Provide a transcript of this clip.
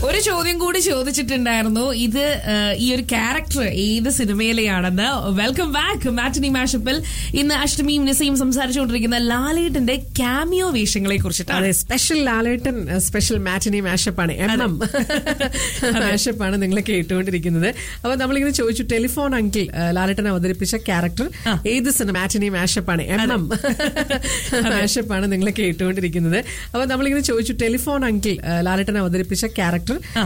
ഒരു ചോദ്യം കൂടി ചോദിച്ചിട്ടുണ്ടായിരുന്നു ഇത് ആ, ഈ ഒരു ക്യാരക്ടർ ഏത് സിനിമയിലെയാണെന്ന് വെൽക്കം ബാക്ക് മാറ്റിനി മാഷപ്പിൽ ഇന്ന് അഷ്ടമിയും നിസയും സംസാരിച്ചുകൊണ്ടിരിക്കുന്ന ലാലേട്ടന്റെ ക്യാമിയോ വേഷങ്ങളെ കുറിച്ചിട്ടാണ് അതെ special Lalettan special matinee mashup ആണ് എം എം മാഷപ്പ് ആണ് നിങ്ങൾ കേട്ടുകൊണ്ടിരിക്കുന്നത് അപ്പൊ നമ്മളിങ്ങനെ ചോദിച്ചു ടെലിഫോൺ അങ്കിൾ ലാലേട്ടൻ അവതരിപ്പിച്ച ക്യാരക്ടർ ഏത് സിനിമ മാറ്റിനി മാഷപ്പ് ആണ് എം എം മാഷപ്പ് ആണ് നിങ്ങൾ കേട്ടുകൊണ്ടിരിക്കുന്നത് അപ്പൊ നമ്മളിങ്ങനെ ചോദിച്ചു ടെലിഫോൺ അങ്കിൾ ലാലേട്ടൻ അവതരിപ്പിച്ച ക്യാരക്ടർ